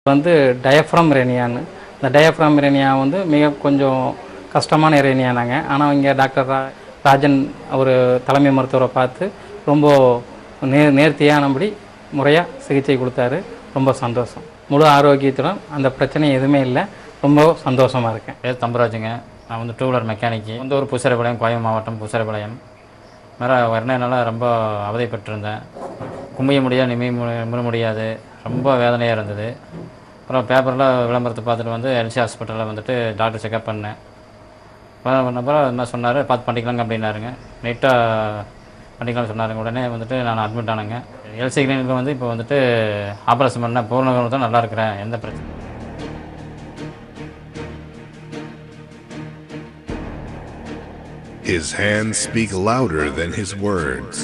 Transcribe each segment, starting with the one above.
வந்து டயஃப்ரம் ரெனியான்னு இந்த டயஃப்ரம் ரெனியா வந்து மிக கொஞ்சம் கஷ்டமான ரெனியானாங்க ஆனால் இங்கே டாக்டர் ரா ராஜன் ஒரு தலைமை மருத்துவரை பார்த்து ரொம்ப நே நேர்த்தியானபடி முறையாக சிகிச்சை கொடுத்தாரு ரொம்ப சந்தோஷம் முழு ஆரோக்கியத்துடன் அந்த பிரச்சனை எதுவுமே இல்லை ரொம்ப சந்தோஷமாக இருக்கேன் பேர் தம்பராஜுங்க நான் வந்து டூ வீலர் மெக்கானிக்கு வந்து ஒரு புசரபாளையம் கோயம் மாவட்டம் புசரபாளையம் மேலே வரணுனால ரொம்ப அவதைப்பட்டிருந்தேன் கும்பிய முடியாது நிமிய மு- நிமிர முடியாது ரொம்ப வேதனையாக இருந்தது அப்புறம் பேப்பரில் விளம்பரத்தை பார்த்துட்டு வந்து எல்சி ஹாஸ்பிட்டலில் வந்துட்டு டாக்டர் செக்அப் பண்ணேன் பண்ண- பண்ணப்பறம் என்ன சொன்னார் பார்த்து பண்ணிக்கலாங்க அப்படின்னாருங்க நீட்டாக பண்ணிக்கலாம்னு சொன்னாருங்க உடனே வந்துட்டு நான் அட்மிட் ஆனேங்க எல்சி கிளினிக்கில் வந்து இப்போ வந்துட்டு ஆப்ரேஷன் பண்ண பூர்ண தான் நல்லா இருக்கிறேன் எந்த பிரச்சனை His hands speak louder than his words.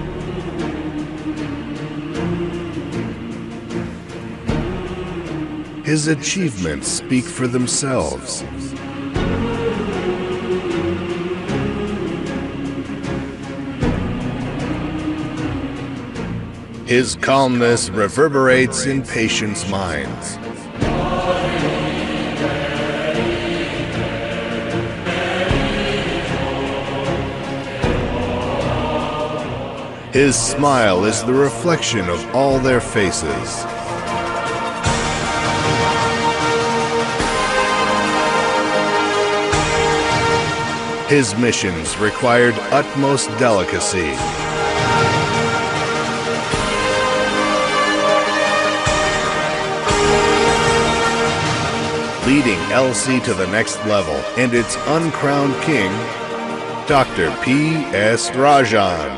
His achievements speak for themselves. His calmness reverberates in patients' minds. His smile is the reflection of all their faces. His missions required utmost delicacy. Leading LC to the next level and its uncrowned king, Dr. P.S. Rajan.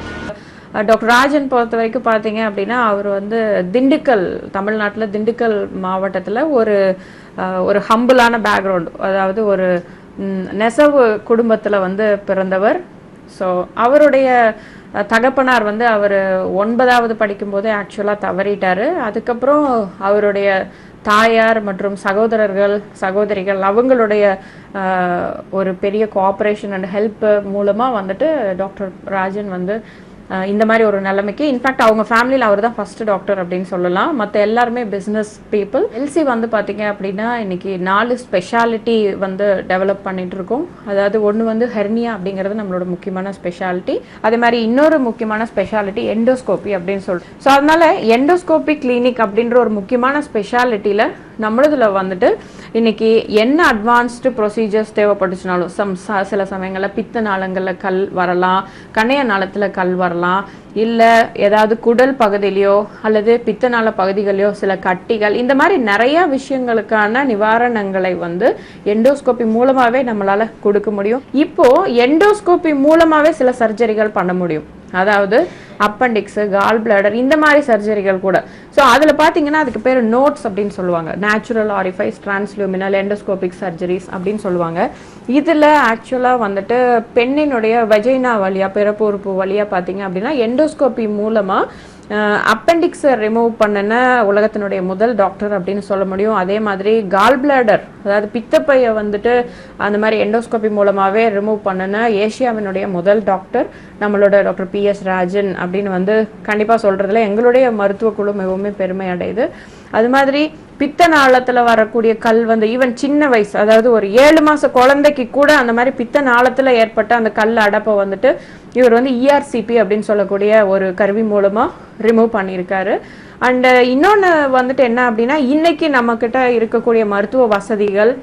Doctor Rajan பொறுத்த வரைக்கும் பார்த்தீங்க அப்படின்னா அவர் வந்து திண்டுக்கல் தமிழ்நாட்டில் திண்டுக்கல் மாவட்டத்தில் ஒரு அஹ், ஒரு ஹம்பிளான background அதாவது ஒரு ம், நெசவு குடும்பத்தில் வந்து பிறந்தவர் ஸோ அவருடைய அஹ், தகப்பனார் வந்து அவர் ஒன்பதாவது படிக்கும்போது ஆக்சுவலாக தவறிட்டாரு அதுக்கப்புறம் அவருடைய தாயார் மற்றும் சகோதரர்கள் சகோதரிகள் அவங்களுடைய அஹ், ஒரு பெரிய கோஆப்ரேஷன் அண்ட் ஹெல்ப் மூலமாக வந்துட்டு டாக்டர் ராஜன் வந்து அஹ் இந்த மாதிரி ஒரு நிலைமைக்கு இன்ஃபேக்ட் அவங்க ஃபேமிலியில் அவர் தான் ஃபர்ஸ்ட் டாக்டர் அப்படின்னு சொல்லலாம் மற்ற எல்லாருமே பிஸ்னஸ் பீப்புள் எல்சி வந்து பார்த்தீங்க அப்படின்னா இன்னைக்கு நாலு ஸ்பெஷாலிட்டி வந்து டெவலப் பண்ணிட்டு இருக்கோம் அதாவது ஒன்று வந்து ஹெர்னியா அப்படிங்கிறது நம்மளோட முக்கியமான ஸ்பெஷாலிட்டி அதே மாதிரி இன்னொரு முக்கியமான ஸ்பெஷாலிட்டி எண்டோஸ்கோபி அப்படின்னு சொல்லிட்டு ஸோ அதனால எண்டோஸ்கோபி கிளினிக் அப்படின்ற ஒரு முக்கியமான ஸ்பெஷாலிட்டியில் நம்மளதுல வந்துட்டு இன்னைக்கு என்ன அட்வான்ஸ்டு ப்ரொசீஜர்ஸ் தேவைப்பட்டுச்சுனாலும் சம் ச- சில சமயங்களில் பித்த நாளங்களில் கல் வரலாம் கணைய நாளத்தில் கல் வரலாம் இல்லை ஏதாவது குடல் பகுதியிலையோ அல்லது பித்தநாள பகுதிகளிலோ சில கட்டிகள் இந்த மாதிரி நிறைய விஷயங்களுக்கான நிவாரணங்களை வந்து எண்டோஸ்கோபி மூலமாகவே நம்மளால கொடுக்க முடியும் இப்போ எண்டோஸ்கோபி மூலமாகவே சில சர்ஜரிகள் பண்ண முடியும் அதாவது அப்பண்டிக்ஸு கால் பிளாடர் இந்த மாதிரி சர்ஜரிகள் கூட ஸோ அதில் பார்த்தீங்கன்னா அதுக்கு பேர் நோட்ஸ் அப்படின்னு சொல்லுவாங்க natural orifice translumenal endoscopic surgeries அப்படின்னு சொல்லுவாங்க இதில் ஆக்சுவலாக வந்துட்டு பெண்ணினுடைய வஜைனா வழியாக பிறப்பு உறுப்பு வழியாக பார்த்தீங்க அப்படின்னா எண்டோஸ்கோபி மூலமாக அப்பெண்டிக்ஸை ரிமூவ் பண்ணின உலகத்தினுடைய முதல் டாக்டர் அப்படின்னு சொல்ல முடியும் அதே மாதிரி கால் பிளாடர் அதாவது பித்தப்பையை வந்துட்டு அந்த மாதிரி எண்டோஸ்கோபி மூலமாகவே ரிமூவ் பண்ணின ஏசியாவினுடைய முதல் டாக்டர் நம்மளோட டாக்டர் பி எஸ் ராஜன் அப்படின்னு வந்து கண்டிப்பாக சொல்கிறதுல எங்களுடைய மருத்துவ குழு மிகவும் பெருமை அடையுது அது மாதிரி பித்த நாளத்தில் வரக்கூடிய கல் வந்து ஈவன் சின்ன வயசு அதாவது ஒரு ஏழு மாச குழந்தைக்கு கூட அந்த மாதிரி பித்த நாளத்தில் ஏற்பட்ட அந்த கல் அடப்பை வந்துட்டு இவர் வந்து இஆர்சிபி அப்படின்னு சொல்லக்கூடிய ஒரு கருவி மூலமா ரிமூவ் பண்ணியிருக்காரு அண்ட் இன்னொன்று வந்துட்டு என்ன அப்படின்னா இன்னைக்கு நம்மக்கிட்ட இருக்கக்கூடிய மருத்துவ வசதிகள்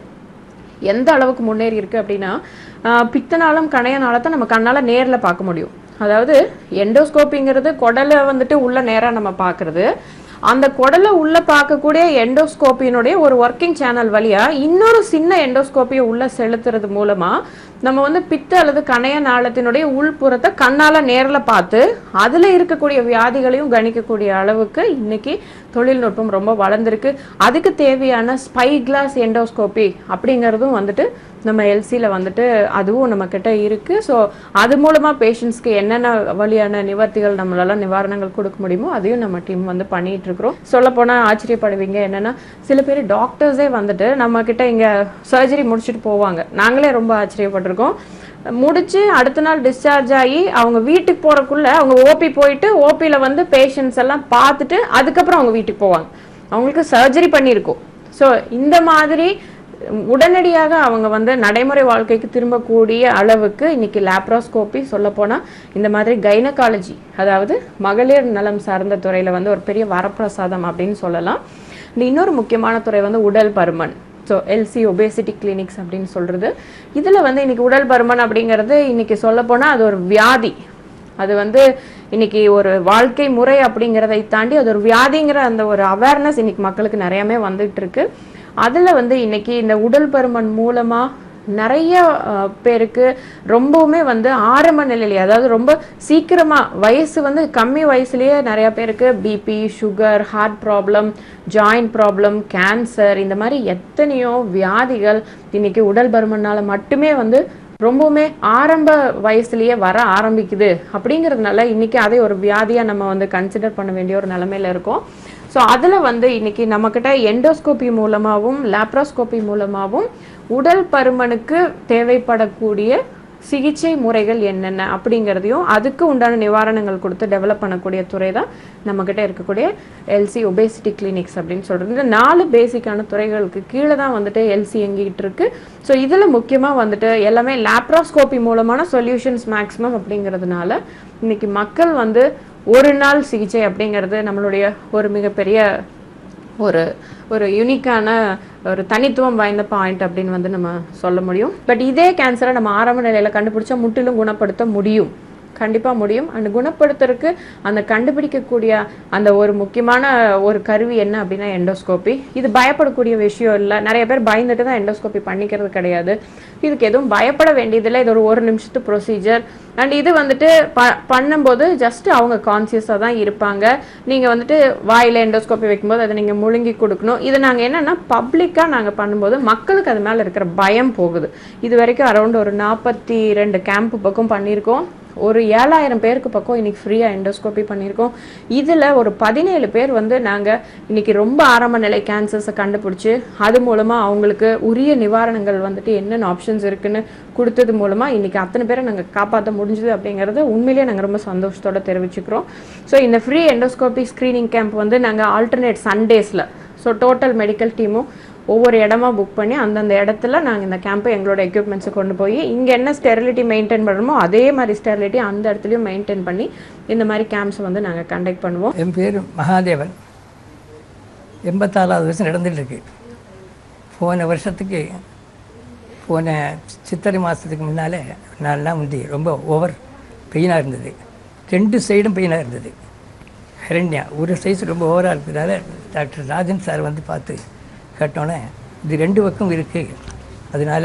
எந்த அளவுக்கு முன்னேறி இருக்கு அப்படின்னா ஆஹ் பித்தநாளம் கணைய நாளத்தை நம்ம கண்ணால நேர்ல பார்க்க முடியும் அதாவது எண்டோஸ்கோப்பிங்கிறது குடலை வந்துட்டு உள்ள நேரா நம்ம பார்க்கிறது அந்த குடலை உள்ள பார்க்கக்கூடிய எண்டோஸ்கோப்பியினுடைய ஒரு ஒர்க்கிங் சேனல் வழியா இன்னொரு சின்ன எண்டோஸ்கோப்பியை உள்ள செலுத்துறது மூலமா நம்ம வந்து பித்த அல்லது கணைய நாளத்தினுடைய உள்புறத்தை கண்ணால நேர்ல பார்த்து அதுல இருக்கக்கூடிய வியாதிகளையும் கணிக்கக்கூடிய அளவுக்கு இன்னைக்கு தொழில்நுட்பம் ரொம்ப வளர்ந்துருக்கு அதுக்கு தேவையான ஸ்பை கிளாஸ் எண்டோஸ்கோபி அப்படிங்கிறதும் வந்துட்டு நம்ம எல்சியில் வந்துட்டு அதுவும் நம்ம கிட்ட இருக்கு ஸோ அது மூலமா பேஷண்ட்ஸ்க்கு என்னென்ன வழியான நிவர்த்திகள் நம்மளால நிவாரணங்கள் கொடுக்க முடியுமோ அதையும் நம்ம டீம் வந்து பண்ணிட்டு இருக்கிறோம் சொல்ல போனா ஆச்சரியப்படுவீங்க என்னன்னா சில பேர் டாக்டர்ஸே வந்துட்டு நம்ம கிட்ட இங்க சர்ஜரி முடிச்சுட்டு போவாங்க நாங்களே ரொம்ப ஆச்சரியப்பட்டிருக்கோம் முடிச்சு அடுத்த நாள் டிஸ்சார்ஜ் ஆகி அவங்க வீட்டுக்கு போறக்குள்ள அவங்க ஓபி போயிட்டு ஓபியில் வந்து பேஷண்ட்ஸ் எல்லாம் பார்த்துட்டு அதுக்கப்புறம் அவங்க வீட்டுக்கு போவாங்க அவங்களுக்கு சர்ஜரி பண்ணியிருக்கோம் ஸோ இந்த மாதிரி உடனடியாக அவங்க வந்து நடைமுறை வாழ்க்கைக்கு திரும்பக்கூடிய அளவுக்கு இன்னைக்கு லேப்ரோஸ்கோப்பி சொல்லப்போனால் இந்த மாதிரி கைனகாலஜி அதாவது மகளிர் நலம் சார்ந்த துறையில் வந்து ஒரு பெரிய வரப்பிரசாதம் அப்படின்னு சொல்லலாம் இந்த இன்னொரு முக்கியமான துறை வந்து உடல் பருமன் ஸோ எல்சி ஒபேசிட்டி கிளினிக்ஸ் அப்படின்னு சொல்கிறது இதில் வந்து இன்னைக்கு உடல் பருமன் அப்படிங்கிறது இன்னைக்கு சொல்லப்போனால் அது ஒரு வியாதி அது வந்து இன்னைக்கு ஒரு வாழ்க்கை முறை அப்படிங்கிறதை தாண்டி அது ஒரு வியாதிங்கிற அந்த ஒரு அவேர்னஸ் இன்னைக்கு மக்களுக்கு நிறையவே வந்துட்டு இருக்கு அதில் வந்து இன்னைக்கு இந்த உடல் பருமன் மூலமா நிறைய அஹ், பேருக்கு ரொம்பவுமே வந்து ஆரம்ப நிலையிலேயே அதாவது ரொம்ப சீக்கிரமா வயசு வந்து கம்மி வயசுலயே நிறைய பேருக்கு BP sugar heart problem joint problem cancer இந்த மாதிரி எத்தனையோ வியாதிகள் இன்னைக்கு உடல் பருமனால மட்டுமே வந்து ரொம்பவுமே ஆரம்ப வயசுலயே வர ஆரம்பிக்குது அப்படிங்கிறதுனால இன்னைக்கு அதை ஒரு வியாதியா நம்ம வந்து கன்சிடர் பண்ண வேண்டிய ஒரு நிலைமையில இருக்கோம் ஸோ அதில் வந்து இன்னைக்கு நம்மக்கிட்ட எண்டோஸ்கோபி மூலமாகவும் லேப்ரோஸ்கோபி மூலமாகவும் உடல் பருமனுக்கு தேவைப்படக்கூடிய சிகிச்சை முறைகள் என்னென்ன அப்படிங்கிறதையும் அதுக்கு உண்டான நிவாரணங்கள் கொடுத்து டெவலப் பண்ணக்கூடிய துறை தான் நம்மக்கிட்ட இருக்கக்கூடிய எல்சி ஒபேசிட்டி கிளினிக்ஸ் அப்படின்னு சொல்கிறது இந்த நாலு பேசிக்கான துறைகளுக்கு கீழே தான் வந்துட்டு எல்சி இயங்கிட்டு இருக்கு ஸோ இதில் முக்கியமாக வந்துட்டு எல்லாமே லேப்ரோஸ்கோபி மூலமான சொல்யூஷன்ஸ் மேக்ஸிமம் அப்படிங்கிறதுனால இன்னைக்கு மக்கள் வந்து ஒரு நாள் சிகிச்சை அப்படிங்கிறது நம்மளுடைய ஒரு மிகப்பெரிய ஒரு ஒரு யூனிக்கான ஒரு தனித்துவம் வாய்ந்த பாயிண்ட் அப்படின்னு வந்து நம்ம சொல்ல முடியும் பட் இதே கேன்சரை நம்ம ஆரம்ப நிலையில கண்டுபிடிச்சா முற்றிலும் குணப்படுத்த முடியும் கண்டிப்பா முடியும் அந்த குணப்படுத்துறதுக்கு அந்த கண்டுபிடிக்கக்கூடிய அந்த ஒரு முக்கியமான ஒரு கருவி என்ன அப்படின்னா எண்டோஸ்கோபி இது பயப்படக்கூடிய விஷயம் இல்லை நிறைய பேர் பயந்துட்டு தான் எண்டோஸ்கோபி பண்ணிக்கிறது கிடையாது இதுக்கு எதுவும் பயப்பட வேண்டியதில்லை இது ஒரு ஒரு நிமிஷத்து ப்ரொசீஜர் அண்ட் இது வந்துட்டு ப பண்ணும்போது ஜஸ்ட் அவங்க கான்சியஸாக தான் இருப்பாங்க நீங்கள் வந்துட்டு வாயில் எண்டோஸ்கோப்பி வைக்கும்போது அதை நீங்கள் முழுங்கி கொடுக்கணும் இது நாங்கள் என்னென்னா பப்ளிக்காக நாங்கள் பண்ணும்போது மக்களுக்கு அது மேலே இருக்கிற பயம் போகுது இது வரைக்கும் அரௌண்ட் ஒரு நாற்பத்தி ரெண்டு கேம்ப் பக்கம் பண்ணியிருக்கோம் ஒரு ஏழாயிரம் பேருக்கு பக்கம் இன்னைக்கு ஃப்ரீயாக எண்டோஸ்கோப்பி பண்ணியிருக்கோம் இதில் ஒரு பதினேழு பேர் வந்து நாங்கள் இன்னைக்கு ரொம்ப ஆரம்ப நிலை கேன்சர்ஸை கண்டுபிடிச்சி அது மூலமாக அவங்களுக்கு உரிய நிவாரணங்கள் வந்துட்டு என்னென்ன ஆப்ஷன்ஸ் இருக்குன்னு கொடுத்தது மூலமாக இன்னைக்கு அத்தனை பேரை நாங்கள் காப்பாற்ற முடிஞ்சுது அப்படிங்கிறத உண்மையிலேயே நாங்கள் ரொம்ப சந்தோஷத்தோட தெரிவிச்சுக்கிறோம் ஸோ இந்த ஃப்ரீ எண்டோஸ்கோபி ஸ்க்ரீனிங் கேம்ப் வந்து நாங்கள் ஆல்டர்னேட் சண்டேஸில் ஸோ டோட்டல் மெடிக்கல் டீமும் ஒவ்வொரு இடமா புக் பண்ணி அந்தந்த இடத்துல நாங்கள் இந்த கேம்பை எங்களோட எக்யூப்மெண்ட்ஸை கொண்டு போய் இங்கே என்ன ஸ்டெரிலிட்டி மெயின்டைன் பண்ணுறோமோ அதே மாதிரி ஸ்டெரிலிட்டி அந்த இடத்துலையும் மெயின்டைன் பண்ணி இந்த மாதிரி கேம்ப்ஸ் வந்து நாங்கள் கண்டக்ட் பண்ணுவோம் என் பேர் மகாதேவன் எண்பத்தாறாவது வருஷம் நடந்துட்டு இருக்கு போன வருஷத்துக்கு போன சித்திரை மாதத்துக்கு முன்னால் நான்லாம் வந்து ரொம்ப ஓவர் பெயினாக இருந்தது ரெண்டு சைடும் பெயினாக இருந்தது ஹரண்யா ஒரு சைஸ் ரொம்ப ஓவராக இருக்கிறதால டாக்டர் ராஜன் சார் வந்து பார்த்து கேட்டோன்னே இது ரெண்டு பக்கம் இருக்குது அதனால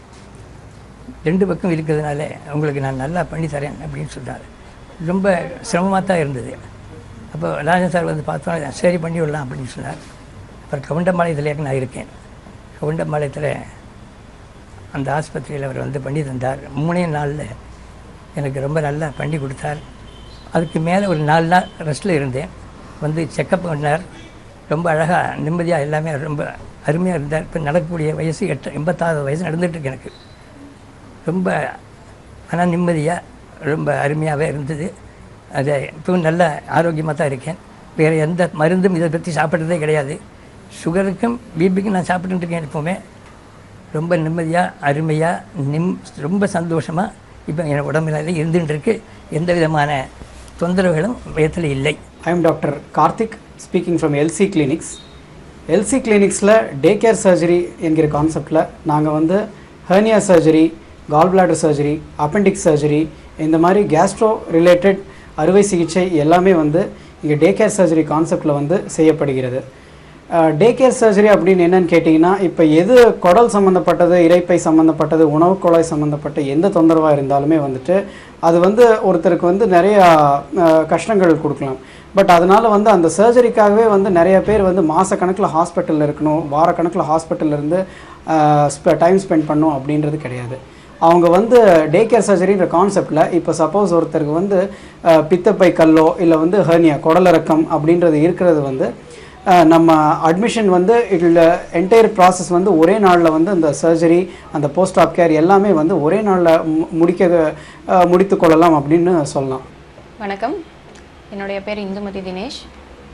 ரெண்டு பக்கம் இருக்கிறதுனால உங்களுக்கு நான் நல்லா பண்ணி தரேன் அப்படின்னு சொன்னார் ரொம்ப சிரமமாக தான் இருந்தது அப்போ ராஜன் சார் வந்து பார்த்தோன்னே சரி பண்ணி விடலாம் அப்படின்னு சொன்னார் அப்புறம் கவுண்டம்பாளையத்தில் நான் இருக்கேன் கவுண்டம்பாளையத்தில் அந்த ஆஸ்பத்திரியில் அவர் வந்து பண்ணி தந்தார் மூணே நாளில் எனக்கு ரொம்ப நல்லா பண்ணி கொடுத்தார் அதுக்கு மேலே ஒரு நாலு நாள் ரெஸ்ட்டில் இருந்தேன் வந்து செக்கப் பண்ணார் ரொம்ப அழகாக நிம்மதியாக எல்லாமே ரொம்ப அருமையாக இருந்தார் இப்போ நடக்கக்கூடிய வயசு எட்டு எண்பத்தாறு வயசு நடந்துகிட்ருக்கு எனக்கு ரொம்ப மன நிம்மதியாக ரொம்ப அருமையாகவே இருந்தது அது இப்பவும் நல்ல ஆரோக்கியமாக தான் இருக்கேன் வேறு எந்த மருந்தும் இதை பற்றி சாப்பிட்றதே கிடையாது சுகருக்கும் பிபிக்கும் நான் சாப்பிட்டுட்டு இருக்கேன் எப்போவுமே ரொம்ப நிம்மதியாக அருமையாக நிம் ரொம்ப சந்தோஷமாக இப்போ என் உடம்புல இருந்துகிட்டு இருக்கு எந்த விதமான தொந்தரவுகளும் வயத்தில் இல்லை I am doctor Karthik speaking from LC clinics LC கிளினிக்ஸில் டே கேர் சர்ஜரி என்கிற கான்செப்டில் நாங்கள் வந்து hernia surgery gall bladder surgery appendix surgery இந்த மாதிரி கேஸ்ட்ரோ ரிலேட்டட் அறுவை சிகிச்சை எல்லாமே வந்து இங்கே டே கேர் சர்ஜரி கான்செப்டில் வந்து செய்யப்படுகிறது டே கேர் சர்ஜரி அப்படின்னு என்னன்னு கேட்டிங்கன்னா இப்போ எது குடல் சம்மந்தப்பட்டது இரைப்பை சம்மந்தப்பட்டது உணவு குழாய் சம்மந்தப்பட்ட எந்த தொந்தரவாக இருந்தாலுமே வந்துட்டு அது வந்து ஒருத்தருக்கு வந்து நிறைய அஹ், கஷ்டங்கள் கொடுக்கலாம் பட் அதனால் வந்து அந்த சர்ஜரிக்காகவே வந்து நிறைய பேர் வந்து மாதக்கணக்கில் ஹாஸ்பிட்டலில் இருக்கணும் வாரக்கணக்கில் ஹாஸ்பிட்டலில் இருந்து டைம் ஸ்பெண்ட் பண்ணணும் அப்படின்றது கிடையாது அவங்க வந்து டே கேர் சர்ஜரின்ற கான்செப்டில் இப்போ சப்போஸ் ஒருத்தருக்கு வந்து அஹ், பித்தப்பை கல்லோ இல்லை வந்து ஹெர்னியா குடலிறக்கம் அப்படின்றது இருக்கிறது வந்து அஹ், நம்ம அட்மிஷன் வந்து இதில் என்டையர் ப்ராசஸ் வந்து ஒரே நாளில் வந்து அந்த சர்ஜரி அந்த போஸ்ட் ஆப் கேர் எல்லாமே வந்து ஒரே நாளில் முடிக்க அஹ், முடித்து கொள்ளலாம் அப்படின்னு சொல்லலாம் வணக்கம் என்னுடைய பேர் இந்துமதி தினேஷ்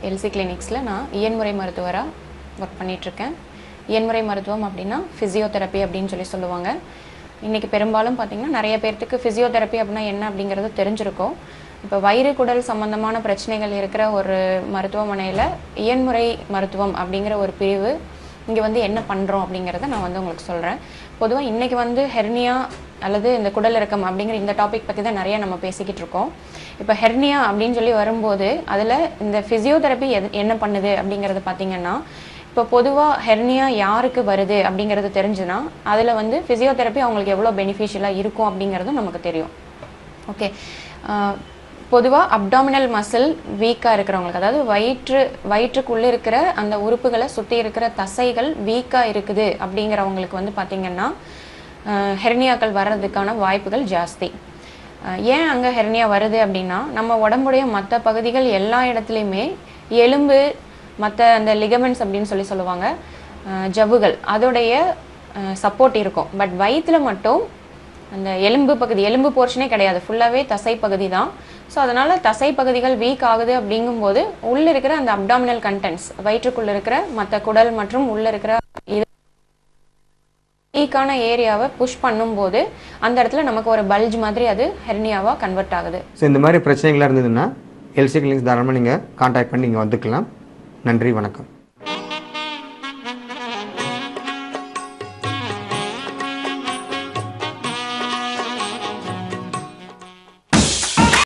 எல்சி கிளினிக்ஸில் நான் இயன்முறை மருத்துவராக ஒர்க் பண்ணிகிட்ருக்கேன் இயன்முறை மருத்துவம் அப்படின்னா ஃபிசியோதெரப்பி அப்படின்னு சொல்லி சொல்லுவாங்க இன்றைக்கி பெரும்பாலும் பார்த்திங்கன்னா நிறைய பேர்த்துக்கு ஃபிசியோதெரப்பி அப்படின்னா என்ன அப்படிங்கிறது தெரிஞ்சிருக்கும் இப்போ வயிறு குடல் சம்மந்தமான பிரச்சனைகள் இருக்கிற ஒரு மருத்துவமனையில் இயன்முறை மருத்துவம் அப்படிங்கிற ஒரு பிரிவு இங்கே வந்து என்ன பண்ணுறோம் அப்படிங்கிறத நான் வந்து உங்களுக்கு சொல்கிறேன் பொதுவாக இன்றைக்கி வந்து ஹெர்னியா அல்லது இந்த குடல் இறக்கம் அப்படிங்கிற இந்த டாபிக் பற்றி தான் நிறைய நம்ம பேசிக்கிட்டு இருக்கோம் இப்போ ஹெர்னியா அப்படின்னு சொல்லி வரும்போது அதில் இந்த ஃபிசியோதெரப்பி எது என்ன பண்ணுது அப்படிங்கிறது பார்த்திங்கன்னா இப்போ பொதுவாக ஹெர்னியா யாருக்கு வருது அப்படிங்கிறது தெரிஞ்சுன்னா அதில் வந்து ஃபிசியோதெரப்பி அவங்களுக்கு எவ்வளோ பெனிஃபிஷியலாக இருக்கும் அப்படிங்கிறதும் நமக்கு தெரியும் ஓகே பொதுவாக அப்டாமினல் மசில் வீக்காக இருக்கிறவங்களுக்கு அதாவது வயிற்று வயிற்றுக்குள்ளே இருக்கிற அந்த உறுப்புகளை சுற்றி இருக்கிற தசைகள் வீக்காக இருக்குது அப்படிங்கிறவங்களுக்கு வந்து பார்த்திங்கன்னா ஹெர்னியாக்கள் வர்றதுக்கான வாய்ப்புகள் ஜாஸ்தி அஹ் ஏன் அங்கே ஹெர்னியா வருது அப்படின்னா நம்ம உடம்புடைய மற்ற பகுதிகள் எல்லா இடத்துலையுமே எலும்பு மற்ற அந்த லிகமெண்ட்ஸ் அப்படின்னு சொல்லி சொல்லுவாங்க அஹ் ஜவ்வுகள் அதோடைய சப்போர்ட் இருக்கும் பட் வயிற்றுல மட்டும் அந்த எலும்பு பகுதி எலும்பு போர்ஷனே கிடையாது ஃபுல்லாகவே தசை பகுதி தான் ஸோ அதனால் தசை பகுதிகள் வீக் ஆகுது அப்படிங்கும்போது உள்ளே இருக்கிற அந்த அப்டாமினல் கண்டென்ட்ஸ் வயிற்றுக்குள்ளே இருக்கிற மற்ற குடல் மற்றும் உள்ளே இருக்கிற இது வீக்கான ஏரியாவை புஷ் பண்ணும்போது அந்த இடத்துல நமக்கு ஒரு பல்ஜ் மாதிரி அது ஹெர்னியாவாக கன்வெர்ட் ஆகுது ஸோ இந்த மாதிரி பிரச்சனைகளாக இருந்ததுன்னா எல்சி கிளினிக்ஸ் தாராளமாக நீங்கள் காண்டாக்ட் பண்ணி நீங்கள் வந்துக்கலாம் நன்றி வணக்கம்